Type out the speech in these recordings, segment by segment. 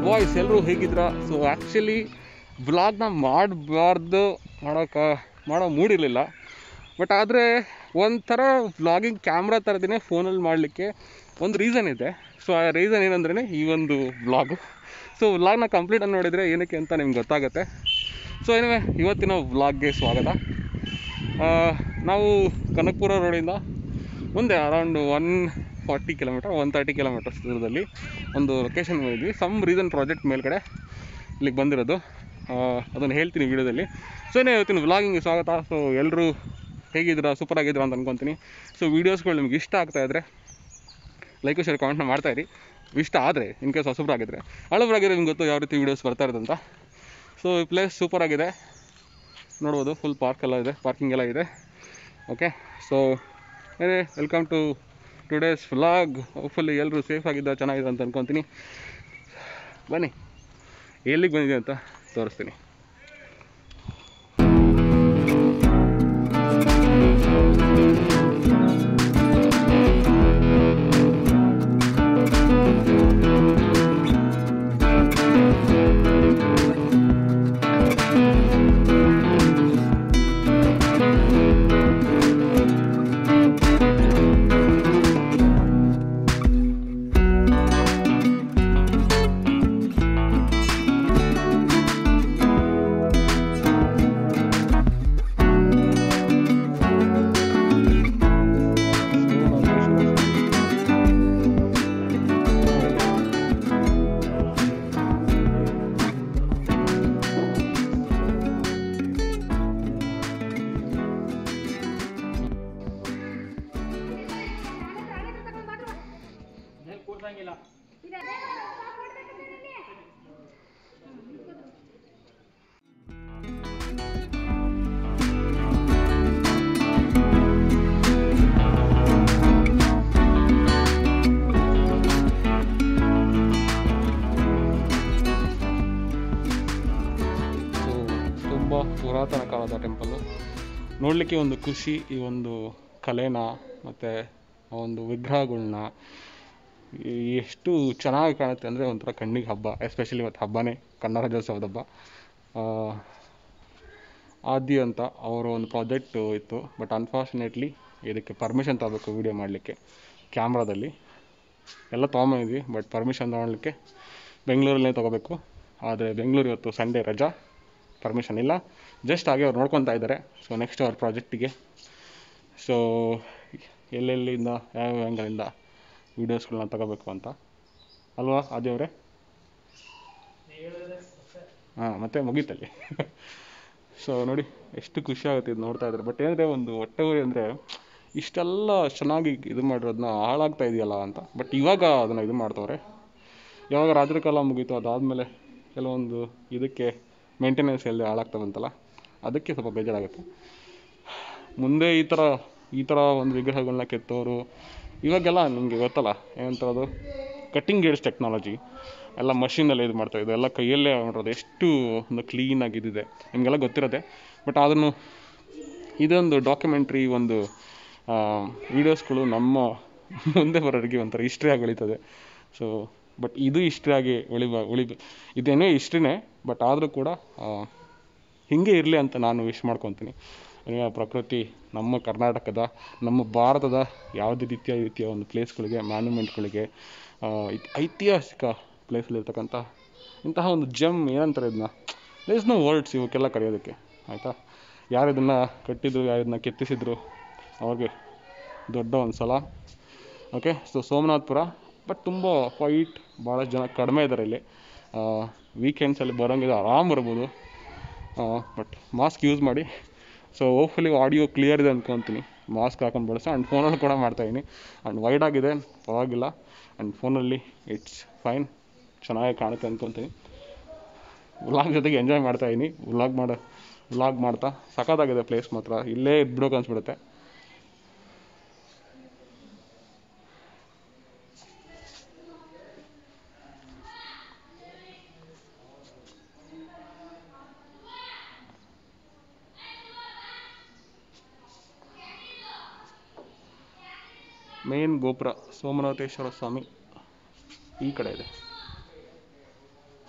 Boys ಎಲ್ಲರೂ ಹೇಗಿದ್ರ so actually ವ್ಲಾಗ್ನ ಮಾಡಬಾರ್ದು ಮಾಡೋಕೆ ಮಾಡೋ ಮೂಡಿರಲಿಲ್ಲ ಬಟ್ ಆದರೆ ಒಂಥರ ವ್ಲಾಗಿಂಗ್ ಕ್ಯಾಮ್ರಾ ಥರದೇ ಫೋನಲ್ಲಿ ಮಾಡಲಿಕ್ಕೆ ಒಂದು ರೀಸನ್ ಇದೆ ಸೊ ಆ ರೀಸನ್ ಏನಂದ್ರೆ ಈ ಒಂದು ವ್ಲಾಗು ಸೊ ವ್ಲಾಗ್ನ ಕಂಪ್ಲೀಟಾಗಿ ನೋಡಿದರೆ ಏನಕ್ಕೆ ಅಂತ ನಿಮ್ಗೆ ಗೊತ್ತಾಗುತ್ತೆ ಸೊ ಏನಿವೆ ಇವತ್ತಿನ ವ್ಲಾಗ್ಗೆ ಸ್ವಾಗತ ಆ, ನಾವು ಕನಕಪುರ ರೋಡಿಂದ ಮುಂದೆ around one forty kilometre one thirty kilometres ದೂರದಲ್ಲಿ ಒಂದು ಲೊಕೇಶನ್ ಹೋಗಿದ್ವಿ ಸಮ್ ರೀಸನ್ ಪ್ರಾಜೆಕ್ಟ್ ಮೇಲ್ಗಡೆ ಇಲ್ಲಿಗೆ ಬಂದಿರೋದು ಅದನ್ನು ಹೇಳ್ತೀನಿ ವಿಡಿಯೋದಲ್ಲಿ ಸೊ ಏನೇ ಇವತ್ತಿನ ವ್ಲಾಗಿಂಗ್ ಸ್ವಾಗತ ಸೊ ಎಲ್ಲರೂ ಹೇಗಿದ್ದೀರಾ ಸೂಪರ್ ಆಗಿದ್ದೀರಾ ಅಂತ ಅನ್ಕೊತೀನಿ ಸೊ ವೀಡಿಯೋಸ್ಗಳು ನಿಮ್ಗೆ ಇಷ್ಟ ಆಗ್ತಾ ಇದ್ದರೆ ಲೈಕ್ ಶೇರ್ ಕಾಮೆಂಟ್ನ ಮಾಡ್ತಾಯಿರಿ ಇಷ್ಟ ಆದರೆ ಇನ್ ಕೇಸ್ ಹೊಸಬ್ರಾಗಿದ್ದರೆ ಹಳಬ್ರಾಗಿದ್ರೆ ನಿಮ್ಗೆ ಗೊತ್ತು ಯಾವ ರೀತಿ ವೀಡಿಯೋಸ್ ಬರ್ತಾ ಇರೋದಂತ ಸೊ ಈ ಪ್ಲೇಸ್ ಸೂಪರ್ ಆಗಿದೆ ನೋಡ್ಬೋದು ಫುಲ್ ಪಾರ್ಕ್ ಎಲ್ಲ ಇದೆ ಪಾರ್ಕಿಂಗ್ ಎಲ್ಲ ಇದೆ ಓಕೆ ಸೊ ಏನೇ welcome to today's vlog hopefully ಎಲ್ಲರೂ ಸೇಫ್ ಆಗಿದ್ದ ಚೆನ್ನಾಗಿದೆ ಅಂತ ಅನ್ಕೊತೀನಿ ಬನ್ನಿ ಎಲ್ಲಿಗೆ ಬಂದಿದೆ ಅಂತ ತೋರಿಸ್ತೀನಿ ಸೊ ತುಂಬ ಪುರಾತನ ಕಾಲದ ಟೆಂಪಲ್ಲು ನೋಡಲಿಕ್ಕೆ ಒಂದು ಖುಷಿ ಈ ಒಂದು ಕಲೆನ ಮತ್ತು ಆ ಒಂದು ವಿಗ್ರಹಗಳ್ನ ಈ- ಎಷ್ಟು ಚೆನ್ನಾಗಿ ಕಾಣುತ್ತೆ ಅಂದರೆ ಒಂಥರ ಕಣ್ಣಿಗೆ ಹಬ್ಬ ಎಸ್ಪೆಷಲಿ ಇವತ್ತು ಹಬ್ಬನೇ ಕನ್ನಡ ರಾಜ್ಯೋತ್ಸವದ ಹಬ್ಬ ಆ, ಆದಿ ಅಂತ ಅವರ ಒಂದು ಪ್ರಾಜೆಕ್ಟ್ ಇತ್ತು ಬಟ್ ಅನ್ಫಾರ್ಚುನೇಟ್ಲಿ ಇದಕ್ಕೆ ಪರ್ಮಿಷನ್ ತಗೋಬೇಕು ವೀಡಿಯೋ ಮಾಡಲಿಕ್ಕೆ ಕ್ಯಾಮ್ರಾದಲ್ಲಿ ಎಲ್ಲ ತೊಗೊಂಬಂದಿದ್ವಿ ಬಟ್ ಪರ್ಮಿಷನ್ ತೊಗೊಳ್ಲಿಕ್ಕೆ ಬೆಂಗಳೂರಲ್ಲೇ ತೊಗೋಬೇಕು ಆದರೆ ಬೆಂಗಳೂರು ಇವತ್ತು ಸಂಡೇ ರಜಾ ಪರ್ಮಿಷನ್ ಇಲ್ಲ ಜಸ್ಟ್ ಹಾಗೆ ಅವ್ರು ನೋಡ್ಕೊತಾ ಇದ್ದಾರೆ ಸೊ ನೆಕ್ಸ್ಟ್ ಅವ್ರ ಪ್ರಾಜೆಕ್ಟಿಗೆ ಸೊ ಎಲ್ಲೆಲ್ಲಿಂದ ಯಾವ ಆ್ಯಂಗಲಿಂದ ವೀಡಿಯೋಸ್ಗಳನ್ನ ತಗೋಬೇಕು ಅಂತ ಅಲ್ವಾ ಆದಿಯವರೇ ಹಾಂ ಮತ್ತೆ ಮುಗೀತಲ್ಲಿ ಸೊ ನೋಡಿ ಎಷ್ಟು ಖುಷಿ ಆಗುತ್ತೆ ಇದು ನೋಡ್ತಾ ಇದ್ದಾರೆ ಬಟ್ ಏನಂದರೆ ಒಂದು ಹೊಟ್ಟೆ ಉರಿ ಅಂದರೆ ಇಷ್ಟೆಲ್ಲ ಚೆನ್ನಾಗಿ ಇದು ಮಾಡಿರೋದನ್ನ ಹಾಳಾಗ್ತಾ ಇದೆಯಲ್ಲ ಅಂತ ಬಟ್ ಇವಾಗ ಅದನ್ನು ಇದು ಮಾಡ್ತವ್ರೆ ಯಾವಾಗ ರಾತ್ರಿ ಕಾಲ ಮುಗೀತು ಅದಾದಮೇಲೆ ಕೆಲವೊಂದು ಇದಕ್ಕೆ ಮೇಂಟೆನೆನ್ಸ್ ಎಲ್ಲದೆ ಹಾಳಾಗ್ತಾ ಬಂತಲ್ಲ ಅದಕ್ಕೆ ಸ್ವಲ್ಪ ಬೇಜಾರಾಗುತ್ತೆ ಮುಂದೆ ಈ ಥರ ಈ ಥರ ಒಂದು ವಿಗ್ರಹಗಳನ್ನ ಕೆತ್ತೋರು ಇವಾಗೆಲ್ಲ ನಿಮಗೆ ಗೊತ್ತಲ್ಲ ಏನಂತಾರೆ ಅದು ಕಟ್ಟಿಂಗ್ ಗೇಡ್ಸ್ ಟೆಕ್ನಾಲಜಿ ಎಲ್ಲ ಮಷೀನಲ್ಲಿ ಇದು ಮಾಡ್ತಾ ಇದ್ದು ಎಲ್ಲ ಕೈಯಲ್ಲೇ ಮಾಡೋದು ಎಷ್ಟು ಒಂದು ಕ್ಲೀನಾಗಿ ಇದಿದೆ ನಿಮಗೆಲ್ಲ ಗೊತ್ತಿರುತ್ತೆ ಬಟ್ ಅದನ್ನು ಇದೊಂದು ಡಾಕ್ಯುಮೆಂಟ್ರಿ ಒಂದು ವೀಡಿಯೋಸ್ಗಳು ನಮ್ಮ ಮುಂದೆ ಬರೋರಿಗೆ ಒಂಥರ ಹಿಸ್ಟ್ರಿಯಾಗಿ ಉಳಿತದೆ ಸೊ ಬಟ್ ಇದು ಹಿಸ್ಟ್ರಿಯಾಗಿ ಉಳಿಬ ಉಳಿ ಇದೇನೇ ಹಿಸ್ಟ್ರಿನೇ ಬಟ್ ಆದರೂ ಕೂಡ ಆ, ಹೀಗೆ ಇರಲಿ ಅಂತ ನಾನು ವಿಶ್ ಮಾಡ್ಕೊತೀನಿ ಆ ಪ್ರಕೃತಿ ನಮ್ಮ ಕರ್ನಾಟಕದ ನಮ್ಮ ಭಾರತದ ಯಾವುದೇ ರೀತಿಯ ರೀತಿಯ ಒಂದು ಪ್ಲೇಸ್ಗಳಿಗೆ ಮ್ಯಾನ್ಯುಮೆಂಟ್ಗಳಿಗೆ ಐತಿಹಾಸಿಕ ಪ್ಲೇಸಲ್ಲಿರ್ತಕ್ಕಂಥ ಇಂತಹ ಒಂದು ಜಮ್ ಏನಂತಾರೆ ಇದನ್ನ ದೇಸ್ ನೋ ವರ್ಡ್ಸ್ ಇವಕ್ಕೆಲ್ಲ ಕರೆಯೋದಕ್ಕೆ ಆಯಿತಾ ಯಾರು ಇದನ್ನು ಕಟ್ಟಿದ್ರು ಯಾರು ಇದನ್ನ ಕೆತ್ತಿಸಿದ್ರು ಅವ್ರಿಗೆ ದೊಡ್ಡ ಒಂದು ಸಲ ಓಕೆ ಸೊ ಸೋಮನಾಥ್ಪುರ ಬಟ್ ತುಂಬ ಫೈಟ್ ಭಾಳಷ್ಟು ಜನ ಕಡಿಮೆ ಇದ್ದಾರೆ ಇಲ್ಲಿ ವೀಕೆಂಡ್ಸಲ್ಲಿ ಬರೋಂಗಿದೆ ಆರಾಮ್ ಬರ್ಬೋದು ಬಟ್ ಮಾಸ್ಕ್ ಯೂಸ್ ಮಾಡಿ ಸೊ ಹೋಪ್ಫುಲಿ ಆಡಿಯೋ ಕ್ಲಿಯರ್ ಇದೆ ಅಂದ್ಕೊತೀನಿ ಮಾಸ್ಕ್ ಹಾಕೊಂಡು ಬಳಸಿ ಆ್ಯಂಡ್ ಫೋನಲ್ಲಿ ಕೂಡ ಮಾಡ್ತಾಯಿದ್ದೀನಿ ಆ್ಯಂಡ್ ವೈಡ್ ಆಗಿದೆ ಪರವಾಗಿಲ್ಲ ಆ್ಯಂಡ್ ಫೋನಲ್ಲಿ ಇಟ್ಸ್ ಫೈನ್ ಚೆನ್ನಾಗಿ ಕಾಣುತ್ತೆ ಅಂದ್ಕೊತೀನಿ ವ್ಲಾಗ್ ಜೊತೆಗೆ ಎಂಜಾಯ್ ಮಾಡ್ತಾಯಿದ್ದೀನಿ ವ್ಲಾಗ್ ಮಾಡೋ ವ್ಲಾಗ್ ಮಾಡ್ತಾ ಸಖತ್ತಾಗಿದೆ ಪ್ಲೇಸ್ ಮಾತ್ರ ಇಲ್ಲೇ ಇದ್ಬಿಡೋಕೆ ಅನ್ಸ್ಬಿಡುತ್ತೆ ಮೇನ್ ಗೋಪುರ ಸೋಮನಾಥೇಶ್ವರ ಸ್ವಾಮಿ ಈ ಕಡೆ ಇದೆ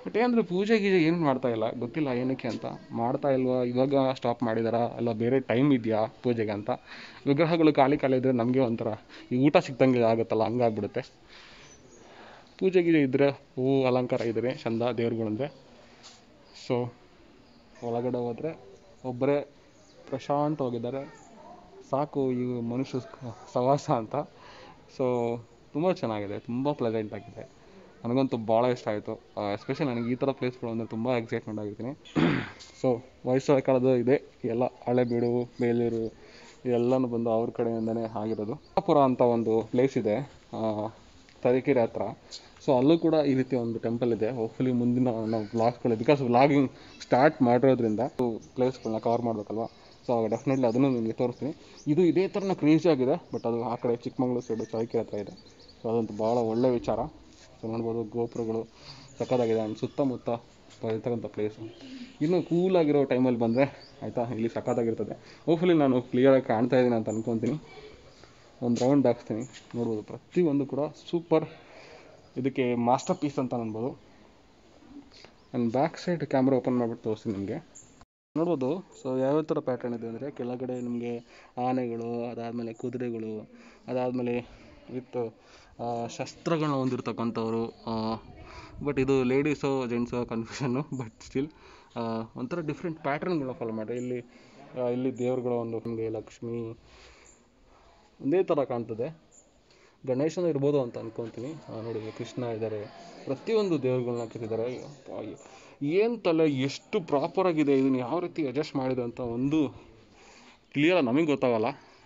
ಬಟ್ ಏನಂದರೆ ಪೂಜೆ ಗೀಜೆ ಏನು ಮಾಡ್ತಾ ಇಲ್ಲ ಗೊತ್ತಿಲ್ಲ ಏನಕ್ಕೆ ಅಂತ ಮಾಡ್ತಾ ಇಲ್ವಾ ಇವಾಗ ಸ್ಟಾಪ್ ಮಾಡಿದಾರಾ ಅಲ್ಲ ಬೇರೆ ಟೈಮ್ ಇದೆಯಾ ಪೂಜೆಗೆ ಅಂತ ವಿಗ್ರಹಗಳು ಖಾಲಿ ಖಾಲಿ ಇದ್ದರೆ ನಮಗೆ ಒಂಥರ ಈ ಊಟ ಸಿಕ್ದಂಗೆ ಆಗುತ್ತಲ್ಲ ಹಂಗಾಗ್ಬಿಡುತ್ತೆ ಪೂಜೆ ಗೀಜೆ ಇದ್ದರೆ ಹೂವು ಅಲಂಕಾರ ಇದ್ದರೆ ಚಂದ ದೇವ್ರುಗಳಂದರೆ ಸೊ ಒಳಗಡೆ ಹೋದರೆ ಒಬ್ಬರೇ ಪ್ರಶಾಂತವಾಗಿದ್ದಾರೆ ಸಾಕು ಈ ಮನುಷ್ಯ ಸವಾಸ ಅಂತ ಸೊ ತುಂಬ ಚೆನ್ನಾಗಿದೆ ತುಂಬ ಪ್ಲೆಸೆಂಟ್ ಆಗಿದೆ ನನಗಂತೂ ಭಾಳ ಇಷ್ಟ ಆಯಿತು ಎಸ್ಪೆಷಲಿ ನನಗೆ ಈ ಥರ ಪ್ಲೇಸ್ಗಳು ಅಂದರೆ ತುಂಬ ಎಕ್ಸೈಟ್ಮೆಂಟ್ ಆಗಿರ್ತೀನಿ ಸೊ ಹೊಯ್ಸಳ ಕಾಲದ ಇದೆ ಎಲ್ಲ ಹಳೆಬೀಡು ಬೇಲೂರು ಎಲ್ಲನೂ ಬಂದು ಅವ್ರ ಕಡೆಯಿಂದನೇ ಆಗಿರೋದು ಪುರ ಅಂತ ಒಂದು ಪ್ಲೇಸ್ ಇದೆ ಆ, ತರೀಕೆರೆ ಹತ್ರ ಸೊ ಅಲ್ಲೂ ಕೂಡ ಈ ರೀತಿ ಒಂದು ಟೆಂಪಲ್ ಇದೆ ಹೋಪ್ಫುಲಿ ಮುಂದಿನ ನಾವು ವ್ಲಾಗ್ಸ್ಗಳು ಬಿಕಾಸ್ ವ್ಲಾಗಿಂಗ್ ಸ್ಟಾರ್ಟ್ ಮಾಡಿರೋದ್ರಿಂದ ಪ್ಲೇಸ್ಗಳನ್ನ ಕವರ್ ಮಾಡಬೇಕಲ್ವ ಸೊ ಡೆಫಿನೆಟ್ಲಿ ಅದನ್ನು ನಿಮಗೆ ತೋರಿಸ್ತೀನಿ ಇದು ಇದೇ ಥರನ ಕ್ರೇಜಿ ಆಗಿದೆ ಬಟ್ ಅದು ಆ ಕಡೆ ಚಿಕ್ಕಮಗಳೂರು ಸೈಡು ತರೀಕೆರೆ ಹತ್ರ ಇದೆ ಸೊ ಅದಂತೂ ಭಾಳ ಒಳ್ಳೆ ವಿಚಾರ ಸೊ ನೋಡ್ಬೋದು ಗೋಪುರಗಳು ಸಕ್ಕತ್ತಾಗಿದೆ ಆ್ಯಂಡ್ ಸುತ್ತಮುತ್ತ ಇರ್ತಕ್ಕಂಥ ಪ್ಲೇಸು ಇನ್ನು ಕೂಲಾಗಿರೋ ಟೈಮಲ್ಲಿ ಬಂದರೆ ಆಯಿತಾ ಇಲ್ಲಿ ಸಕ್ಕತ್ತಾಗಿರ್ತದೆ ಹೋಪ್ಫುಲಿ ನಾನು ಕ್ಲಿಯರಾಗಿ ಕಾಣ್ತಾ ಇದ್ದೀನಿ ಅಂತ ಅನ್ಕೊತೀನಿ ಒಂದು ರೌಂಡ್ ಹಾಕ್ಸ್ತೀನಿ ನೋಡ್ಬೋದು ಪ್ರತಿಯೊಂದು ಕೂಡ ಸೂಪರ್ ಇದಕ್ಕೆ ಮಾಸ್ಟರ್ ಪೀಸ್ ಅಂತ ಅನ್ಬೋದು and back side camera open ಮಾಡಿಬಿಟ್ಟು ತೋರಿಸ್ತೀನಿ ನಿಮಗೆ ನೋಡ್ಬೋದು ಸೊ ಯಾವ್ಯಾವ ಥರ ಪ್ಯಾಟರ್ನ್ ಇದೆ ಅಂದರೆ ಕೆಳಗಡೆ ನಿಮಗೆ ಆನೆಗಳು ಅದಾದಮೇಲೆ ಕುದುರೆಗಳು ಅದಾದಮೇಲೆ ವಿತ್ ಶಸ್ತ್ರಗಳನ್ನ ಹೊಂದಿರ್ತಕ್ಕಂಥವ್ರು ಬಟ್ ಇದು ಲೇಡೀಸೋ ಜೆಂಟ್ಸೋ ಕನ್ಫ್ಯೂಷನ್ನು ಬಟ್ ಸ್ಟಿಲ್ ಒಂಥರ ಡಿಫ್ರೆಂಟ್ ಪ್ಯಾಟರ್ನ್ಗಳನ್ನ ಫಾಲೋ ಮಾಡಿ ಇಲ್ಲಿ ಆ, ಇಲ್ಲಿ ದೇವ್ರುಗಳ ಒಂದು ನಿಮಗೆ ಲಕ್ಷ್ಮಿ ಒಂದೇ ಥರ ಕಾಣ್ತದೆ ಗಣೇಶನ ಇರ್ಬೋದು ಅಂತ ಅನ್ಕೊತೀನಿ ಆ, ನೋಡಿ ಇಲ್ಲಿ ಕೃಷ್ಣ ಇದ್ದಾರೆ ಪ್ರತಿಯೊಂದು ದೇವ್ರುಗಳನ್ನ ಹಾಕಿದ್ದಾರೆ ಏನು ತಲೆ ಎಷ್ಟು ಪ್ರಾಪರ್ ಆಗಿದೆ ಇದನ್ನು ಯಾವ ರೀತಿ ಅಡ್ಜಸ್ಟ್ ಮಾಡಿದೆ ಅಂತ ಒಂದು ಕ್ಲಿಯರ್ ನಮಗೆ ಗೊತ್ತಾಗಲ್ಲ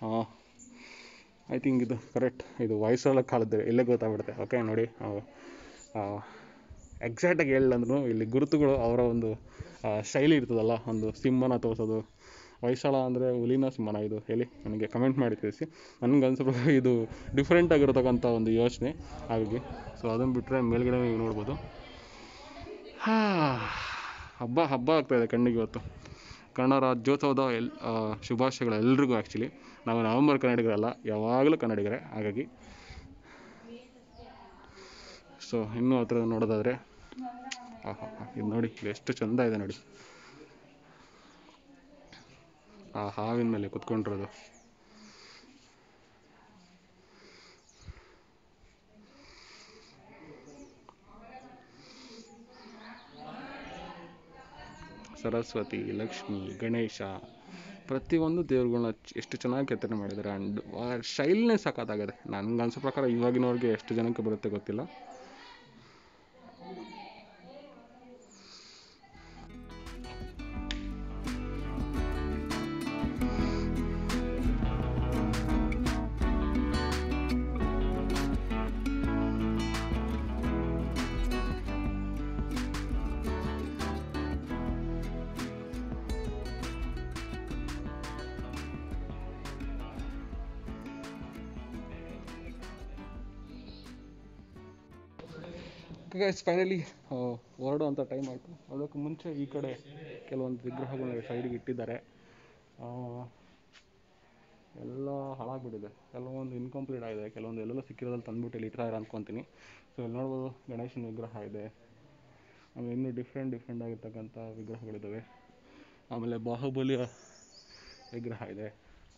ಐ ಥಿಂಕ್ ಇದು ಕರೆಕ್ಟ್ ಇದು ವಯಸ್ಸಲ್ಲ ಕಾಲದ್ದು ಇಲ್ಲೇ ಗೊತ್ತಾಗ್ಬಿಡುತ್ತೆ ಓಕೆ ನೋಡಿ ಎಕ್ಸಾಕ್ಟಾಗಿ ಹೇಳಿಲ್ಲಂದ್ರೂ ಇಲ್ಲಿ ಗುರುತುಗಳು ಅವರ ಒಂದು ಆ, ಶೈಲಿ ಇರ್ತದಲ್ಲ ಒಂದು ಸಿಂಹನ ತೋರಿಸೋದು ಹೊಯ್ಸಳ ಅಂದರೆ ಹುಲಿನ ಸಿಂಹನ ಇದು ಹೇಳಿ ನನಗೆ ಕಮೆಂಟ್ ಮಾಡಿ ತಿಳಿಸಿ ನನಗೆ ಅನ್ಸೋ ಪ್ರಕಾರ ಇದು ಡಿಫ್ರೆಂಟ್ ಆಗಿರತಕ್ಕಂಥ ಒಂದು ಯೋಚನೆ ಹಾಗಾಗಿ ಸೊ ಅದನ್ನು ಬಿಟ್ಟರೆ ಮೇಲ್ಗಡೆ ನೀವು ನೋಡ್ಬೋದು ಹಾ ಹಬ್ಬ ಹಬ್ಬ ಆಗ್ತಾಯಿದೆ ಕಣ್ಣಿಗೆ ಇವತ್ತು ಕನ್ನಡ ರಾಜ್ಯೋತ್ಸವದ ಎಲ್ ಆ, ಶುಭಾಶಯಗಳು ಎಲ್ರಿಗೂ ಆ್ಯಕ್ಚುಲಿ ನಾವು ನವಂಬರ್ ಕನ್ನಡಿಗರಲ್ಲ ಯಾವಾಗಲೂ ಕನ್ನಡಿಗರೇ ಹಾಗಾಗಿ ಸೊ ಇನ್ನೂ ಹತ್ರ ನೋಡೋದಾದರೆ ಆಹಾ ಇದು ನೋಡಿ ಇದು ಎಷ್ಟು ಚಂದ ಇದೆ ನೋಡಿ ಆ ಹಾವಿನ ಮೇಲೆ ಕುತ್ಕೊಂಡಿರೋದು ಸರಸ್ವತಿ ಲಕ್ಷ್ಮಿ ಗಣೇಶ ಪ್ರತಿಯೊಂದು ದೇವ್ರುಗಳನ್ನ ಎಷ್ಟು ಚೆನ್ನಾಗಿ ಕೆತ್ತನೆ ಮಾಡಿದ್ದಾರೆ ಆ್ಯಂಡ್ ಶೈಲಿನೇ ಸಖತ್ತಾಗಿದೆ ನನಗೆ ಅನ್ಸೋ ಪ್ರಕಾರ ಇವಾಗಿನವ್ರಿಗೆ ಎಷ್ಟು ಜನಕ್ಕೆ ಬರುತ್ತೆ ಗೊತ್ತಿಲ್ಲ ಗೈಸ್ ಫೈನಲಿ ಹೊರಡುವಂಥ ಟೈಮ್ ಆಯಿತು ಅದಕ್ಕೆ ಮುಂಚೆ ಈ ಕಡೆ ಕೆಲವೊಂದು ವಿಗ್ರಹಗಳನ್ನ ಸೈಡಿಗೆ ಇಟ್ಟಿದ್ದಾರೆ ಆ, ಎಲ್ಲ ಹಾಳಾಗ್ಬಿಟ್ಟಿದೆ ಕೆಲವೊಂದು ಇನ್ಕಂಪ್ಲೀಟ್ ಆಗಿದೆ ಕೆಲವೊಂದು ಎಲ್ಲೆಲ್ಲ ಸಿಕ್ಕಿರೋದ್ರಲ್ಲಿ ತಂದ್ಬಿಟ್ಟು ಇಲ್ಲಿ ಇಟ್ಟಿದ್ದಾರೆ ಅನ್ಕೊತೀನಿ ಸೊ ಇಲ್ಲಿ ನೋಡ್ಬೋದು ಗಣೇಶನ ವಿಗ್ರಹ ಇದೆ ಆಮೇಲೆ ಇನ್ನೂ ಡಿಫ್ರೆಂಟ್ ಡಿಫ್ರೆಂಟ್ ಆಗಿರ್ತಕ್ಕಂಥ ವಿಗ್ರಹಗಳಿದ್ದಾವೆ ಆಮೇಲೆ ಬಾಹುಬಲಿಯ ವಿಗ್ರಹ ಇದೆ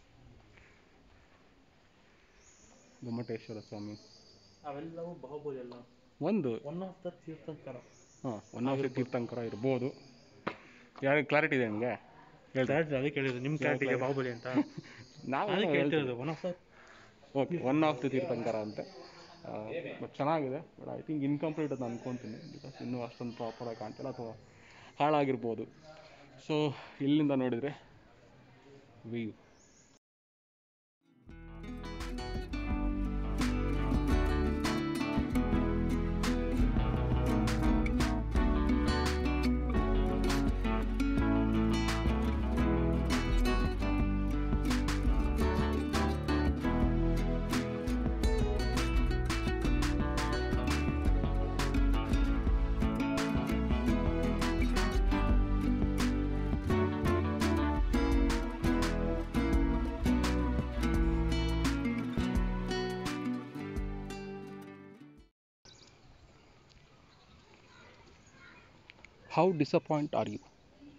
ಗೊಮ್ಮಟೇಶ್ವರ ಸ್ವಾಮಿ ಅವೆಲ್ಲವೂ ಬಾಹುಬಲಿ ಅಲ್ಲ ಒಂದು ಒನ್ ಆಫ್ ದ ತೀರ್ಥಂಕರ ಹಾಂ ಒನ್ ಆಫ್ ತೀರ್ಥಂಕರ ಇರ್ಬೋದು ಯಾರಿಗೆ ಕ್ಲಾರಿಟಿ ಇದೆ ನಿಮಗೆ ಹೇಳ್ತಾರೆ ಕ್ಲಾರಿಟಿ ಅದಕ್ಕೆ ಹೇಳಿದ್ರು ನಿಮ್ಮ ಕ್ಲಾರಿಟಿಗೆ ಬಾಹುಬಲಿ ಅಂತ ನಾವು ಅದಕ್ಕೆ ಹೇಳ್ತಿರೋದು one of the okay one of the Tirthankara ಅಂತೆ ಬಟ್ ಚೆನ್ನಾಗಿದೆ ಬಟ್ ಐ ಥಿಂಕ್ ಇನ್ಕಂಪ್ಲೀಟ್ ಅಂತ ಅನ್ಕೊತೀನಿ ಬಿಕಾಸ್ ಇನ್ನೂ ಅಷ್ಟೊಂದು ಪ್ರಾಪರಾಗಿ ಕಾಣ್ತಿಲ್ಲ ಅಥವಾ ಹಾಳಾಗಿರ್ಬೋದು ಸೊ ಇಲ್ಲಿಂದ ನೋಡಿದರೆ view how disappoint are you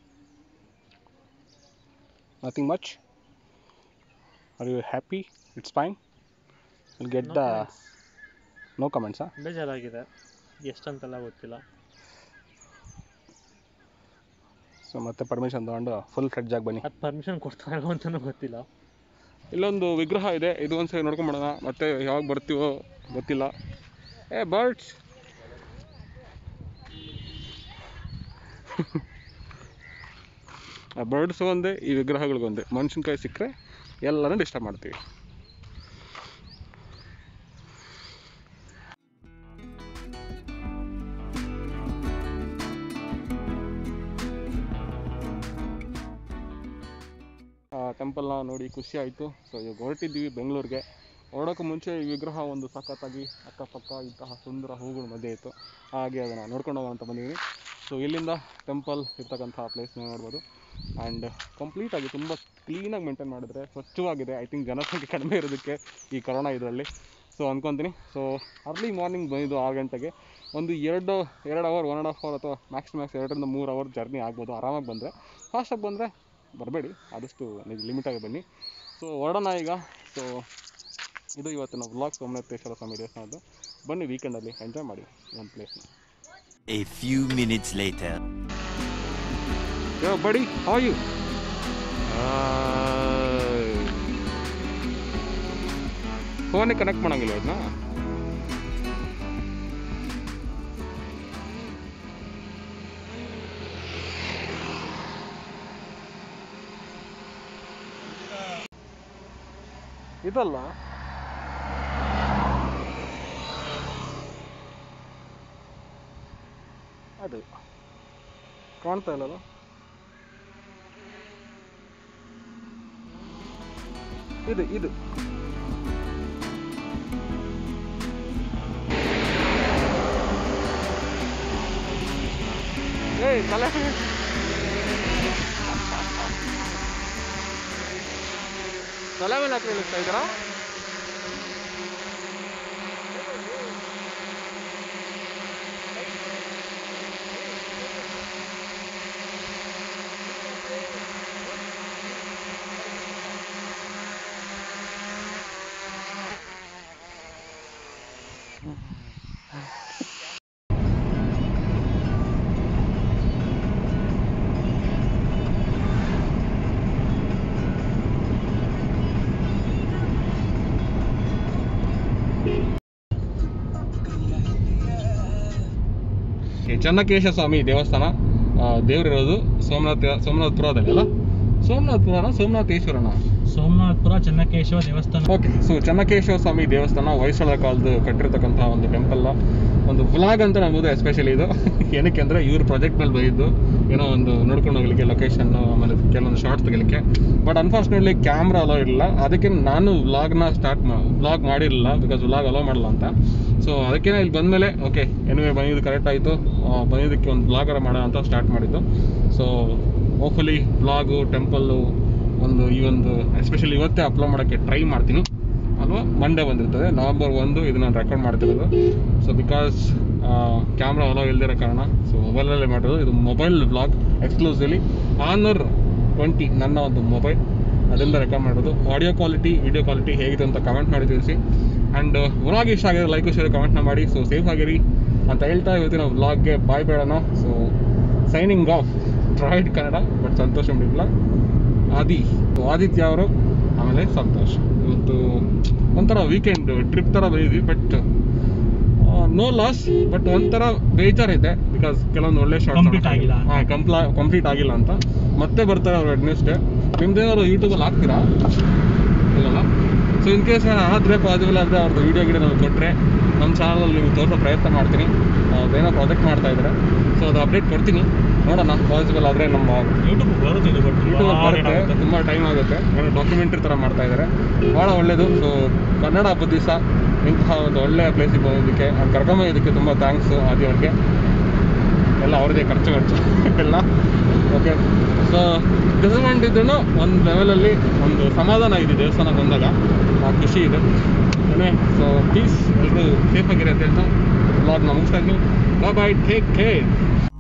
nothing much are you happy it's fine will get the no ಕಮೆಂಟ್ಸಾ ಬೇಜಾರಾಗಿದೆ ಎಷ್ಟಂತೆಲ್ಲ ಗೊತ್ತಿಲ್ಲ ಸೊ ಮತ್ತೆ ಪರ್ಮಿಷನ್ ತೊಗೊಂಡು ಫುಲ್ ಫ್ರೆಡ್ಜ್ ಆಗಿ ಬನ್ನಿ ಅದು ಪರ್ಮಿಷನ್ ಕೊಡ್ತಾರೋ ಅಂತಲೂ ಗೊತ್ತಿಲ್ಲ ಇಲ್ಲೊಂದು ವಿಗ್ರಹ ಇದೆ ಇದು ಒಂದ್ಸರಿ ನೋಡ್ಕೊಂಬಿಡೋಣ ಮತ್ತೆ ಯಾವಾಗ ಬರ್ತೀವೋ ಗೊತ್ತಿಲ್ಲ ಏ ಬರ್ಡ್ಸ್ ಆ ಬರ್ಡ್ಸ್ ಒಂದೇ ಈ ವಿಗ್ರಹಗಳಿಗೊಂದೇ ಮನುಷ್ಯನ ಸಿಕ್ಕರೆ ಎಲ್ಲನೂ ಡಿಸ್ಟರ್ಬ್ ಮಾಡ್ತೀವಿ ಟೆಂಪಲ್ನ ನೋಡಿ ಖುಷಿ ಆಯಿತು ಸೊ ಇವಾಗ ಹೊರಟಿದ್ದೀವಿ ಬೆಂಗಳೂರಿಗೆ ಹೊರಡೋಕ್ಕೂ ಮುಂಚೆ ಈ ವಿಗ್ರಹ ಒಂದು ಸಖತ್ತಾಗಿ ಅಕ್ಕಪಕ್ಕ ಇಂತಹ ಸುಂದರ ಹೂಗಳ ಮಧ್ಯೆ ಇತ್ತು ಹಾಗೆ ಅದನ್ನು ನೋಡ್ಕೊಂಡು ಹೋಗೋಣ ಅಂತ ಬಂದಿದ್ದೀನಿ ಸೊ ಇಲ್ಲಿಂದ ಟೆಂಪಲ್ ಇರ್ತಕ್ಕಂಥ ಪ್ಲೇಸ್ನ ನೋಡ್ಬೋದು ಆ್ಯಂಡ್ ಕಂಪ್ಲೀಟಾಗಿ ತುಂಬ ಕ್ಲೀನಾಗಿ ಮೇಂಟೈನ್ ಮಾಡಿದ್ರೆ ಸ್ವಚ್ಛವಾಗಿದೆ ಐ ಥಿಂಕ್ ಜನಸಂಖ್ಯೆ ಕಡಿಮೆ ಇರೋದಕ್ಕೆ ಈ ಕರೋನಾ ಇದರಲ್ಲಿ ಸೊ ಅಂದ್ಕೊತೀನಿ ಸೊ ಅರ್ಲಿ ಮಾರ್ನಿಂಗ್ ಬಂದಿದ್ದು ಆರು ಗಂಟೆಗೆ ಒಂದು ಎರಡು ಎರಡು hour one and half hour ಅಥವಾ ಮ್ಯಾಕ್ಸ್ ಮ್ಯಾಕ್ಸ್ ಎರಡರಿಂದ ಮೂರು ಅವರ್ ಜರ್ನಿ ಆಗ್ಬೋದು ಆರಾಮಾಗಿ ಬಂದರೆ ಫಾಸ್ಟಾಗಿ ಬಂದರೆ ಬರಬೇಡಿ ಆದಷ್ಟು ನೀವು ಲಿಮಿಟಾಗಿ ಬನ್ನಿ ಸೊ ಹೊರಡೋಣ ಈಗ ಸೊ ಇದು ಇವತ್ತಿನ ವ್ಲಾಗ್ ಸೋಮನಾಥೇಶ್ವರ ಸ್ವಾಮಿ ದೇವಸ್ಥಾನದ್ದು ಬನ್ನಿ ವೀಕೆಂಡಲ್ಲಿ ಎಂಜಾಯ್ ಮಾಡಿ ಒಂದು ಪ್ಲೇಸ್ನ A few minutes later. ಯೋ ಬಡಿ ಹೌ ಯು ಫೋನಿಗೆ ಕನೆಕ್ಟ್ ಮಾಡಂಗಿಲ್ಲ ಅದನ್ನ ಇದಲ್ಲ ಅದು ಕಾಣ್ತಾ ಇಲ್ಲಲ್ಲ ಇದು ಇದು ಏಯ್ ತಲೆ ತಲೆ ಮೇಲೆ ಹಾಕಿ ಇಳಿಸ್ತಾ ಇದ್ದೀರಾ ಈ ಚನ್ನಕೇಶ ಸ್ವಾಮಿ ದೇವಸ್ಥಾನ ಆ, ದೇವ್ರಿರೋದು ಸೋಮನಾಥ ಸೋಮನಾಥಪುರದಲ್ಲಿ ಅಲ್ಲ ಸೋಮನಾಥಪುರನ ಸೋಮನಾಥೇಶ್ವರನ ಸೋಮನಾಥಪುರ ಚೆನ್ನಕೇಶವ ದೇವಸ್ಥಾನ ಓಕೆ ಸೊ ಚನ್ನಕೇಶವ ಸ್ವಾಮಿ ದೇವಸ್ಥಾನ ಹೊಯ್ಸಳ ಕಾಲದ ಕಟ್ಟಿರ್ತಕ್ಕಂಥ ಒಂದು ಟೆಂಪಲ್ ಒಂದು ವ್ಲಾಗ್ ಅಂತ ಅನ್ಬೋದು ಎಸ್ಪೆಷಲಿ ಇದು ಏನಕ್ಕೆ ಅಂದರೆ ಇವ್ರ ಪ್ರಾಜೆಕ್ಟ್ ಮೇಲೆ ಬಂದಿದ್ದು ಏನೋ ಒಂದು ನೋಡ್ಕೊಂಡು ಹೋಗ್ಲಿಕ್ಕೆ ಲೊಕೇಶನ್ ಆಮೇಲೆ ಕೆಲವೊಂದು ಶಾರ್ಟ್ಸ್ ತೆಗಿಲಿಕ್ಕೆ ಬಟ್ ಅನ್ಫಾರ್ಚುನೇಟ್ಲಿ ಕ್ಯಾಮ್ರಾ ಅಲೋ ಇರಲಿಲ್ಲ ಅದಕ್ಕೆ ನಾನು ವ್ಲಾಗ್ನ ಸ್ಟಾರ್ಟ್ ವ್ಲಾಗ್ ಮಾಡಿರಲಿಲ್ಲ ಬಿಕಾಸ್ ವ್ಲಾಗ್ ಅಲೋ ಮಾಡಲ್ಲ ಅಂತ ಸೊ ಅದಕ್ಕೆ ಇಲ್ಲಿ ಬಂದಮೇಲೆ ಓಕೆ ಎನಿವೆ ಬಂದಿದ್ದು ಕರೆಕ್ಟ್ ಆಯಿತು ಬಂದಿದ್ದಕ್ಕೆ ಒಂದು ವ್ಲಾಗರ ಮಾಡೋಣ ಅಂತ ಸ್ಟಾರ್ಟ್ ಮಾಡಿದ್ದು ಸೊ ಹೋಪ್ಫುಲಿ ವ್ಲಾಗು ಟೆಂಪಲ್ಲು ಒಂದು ಈ ಒಂದು ಎಸ್ಪೆಷಲಿ ಇವತ್ತೇ ಅಪ್ಲೋಡ್ ಮಾಡೋಕ್ಕೆ ಟ್ರೈ ಮಾಡ್ತೀನಿ ಅಲ್ವಾ ಮಂಡೇ ಬಂದಿರ್ತದೆ ನವಂಬರ್ ಒಂದು ಇದು ನಾನು ರೆಕಾರ್ಡ್ ಮಾಡ್ತಿರೋದು ಸೊ ಬಿಕಾಸ್ ಕ್ಯಾಮ್ರಾ ಅಲೋ ಇಲ್ದಿರೋ ಕಾರಣ ಸೊ ಮೊಬೈಲಲ್ಲೇ ಮಾಡೋದು ಇದು mobile vlog exclusively Honor twenty ನನ್ನ ಒಂದು ಮೊಬೈಲ್ ಅದರಿಂದ ರೆಕಾರ್ಡ್ ಮಾಡೋದು ಆಡಿಯೋ ಕ್ವಾಲಿಟಿ ವಿಡಿಯೋ ಕ್ವಾಲಿಟಿ ಹೇಗಿದೆ ಅಂತ ಕಮೆಂಟ್ ಮಾಡಿ ತಿಳಿಸಿ ಆ್ಯಂಡ್ ವ್ಲಾಗ್ ಇಷ್ಟ ಆಗಿದೆ ಲೈಕ್ ಶೇರ್ ಕಮೆಂಟ್ನ ಮಾಡಿ ಸೊ ಸೇಫ್ ಆಗಿರಿ ಅಂತ ಹೇಳ್ತಾ ಇವತ್ತಿನ ವ್ಲಾಗ್ಗೆ ಬಾಯ್ ಬೇಡೋಣ so signing off tried Kannada but Santosh ಬಿಡ್ಲ ಆದಿ ಸೊ ಆದಿತ್ಯ ಅವರು ಆಮೇಲೆ ಸಂತೋಷ್ ಇವತ್ತು ಒಂಥರ ವೀಕೆಂಡ್ ಟ್ರಿಪ್ ಥರ ಬಂದಿದ್ವಿ ಬಟ್ ನೋ ಲಾಸ್ ಬಟ್ ಒಂಥರ ಬೇಜಾರಿದೆ ಬಿಕಾಸ್ ಕೆಲವೊಂದು ಒಳ್ಳೆ ಶಾರ್ಟ್ Complete ಆಗಿಲ್ಲ. ಹಾಂ ಕಂಪ್ಲಾ ಕಂಪ್ಲೀಟ್ ಆಗಿಲ್ಲ ಅಂತ ಮತ್ತೆ ಬರ್ತಾರೆ ಅವ್ರು ವೆಡ್ನೆಸ್ಡೇ ನಿಮ್ದೇನಾದ್ರು ಯೂಟ್ಯೂಬಲ್ಲಿ ಹಾಕ್ತೀರಾ ಇಲ್ಲಲ್ಲ ಸೊ ಇನ್ ಕೇಸ್ ಆದರೆ ಪಾಸಿಬಲ್ ಆದರೆ ಅವ್ರದ್ದು ವೀಡಿಯೋ ಗಿಡ ನಮ್ಗೆ ಕೊಟ್ಟರೆ ನಮ್ಮ ಚಾನಲಲ್ಲಿ ನಿಮ್ಗೆ ತೋರಿಸೋ ಪ್ರಯತ್ನ ಮಾಡ್ತೀನಿ ಅದೇನೋ ಪ್ರಾಜೆಕ್ಟ್ ಮಾಡ್ತಾ ಇದ್ದಾರೆ ಸೊ ಅದು ಅಪ್ಡೇಟ್ ಕೊಡ್ತೀನಿ ನೋಡೋಣ ಪಾಸಿಬಲ್ ಆದರೆ ನಮ್ಮ ಯೂಟ್ಯೂಬ್ ಬರುತ್ತೆ ಇದು ಬಟ್ ಯೂಟ್ಯೂಬ್ ಬರುತ್ತೆ ತುಂಬ ಟೈಮ್ ಆಗುತ್ತೆ ಏನೋ ಡಾಕ್ಯುಮೆಂಟ್ರಿ ಥರ ಮಾಡ್ತಾ ಇದ್ದಾರೆ ಭಾಳ ಒಳ್ಳೆಯದು ಸೊ ಕನ್ನಡ ಹಬ್ಬದ ದಿವಸ ಇಂತಹ ಒಂದು ಒಳ್ಳೆಯ ಪ್ಲೇಸಿಗೆ ಬಂದಿದ್ದಕ್ಕೆ ಅವ್ರು ಕರ್ಕೊಂಬಂದಿದ್ದಕ್ಕೆ ತುಂಬ ಥ್ಯಾಂಕ್ಸು ಆದಿ ಅವ್ರಿಗೆ ಎಲ್ಲ ಅವ್ರದ್ದೇ ಖರ್ಚು ಖರ್ಚು ಎಲ್ಲ ಓಕೆ ಸೊ ಡಿಸಪಾಯಿಂಟ್ ಇದ್ರೂ ಒಂದು ಲೆವೆಲಲ್ಲಿ ಒಂದು ಸಮಾಧಾನ ಇದೆ ದೇವಸ್ಥಾನ ಬಂದಾಗ ಆ ಖುಷಿ ಇದೆ ಏನೇ ಸೊ ಪ್ಲೀಸ್ ಎಲ್ಲರೂ ಸೇಫಾಗಿರಿ ಅಂತ ಹೇಳ್ತಾ ಬ್ಲಾಗ್ನ ಮುಗಿಸ್ತಾ ಇದ್ದೀನಿ ಬಾಯ್ ಟೇಕ್ ಕೇರ್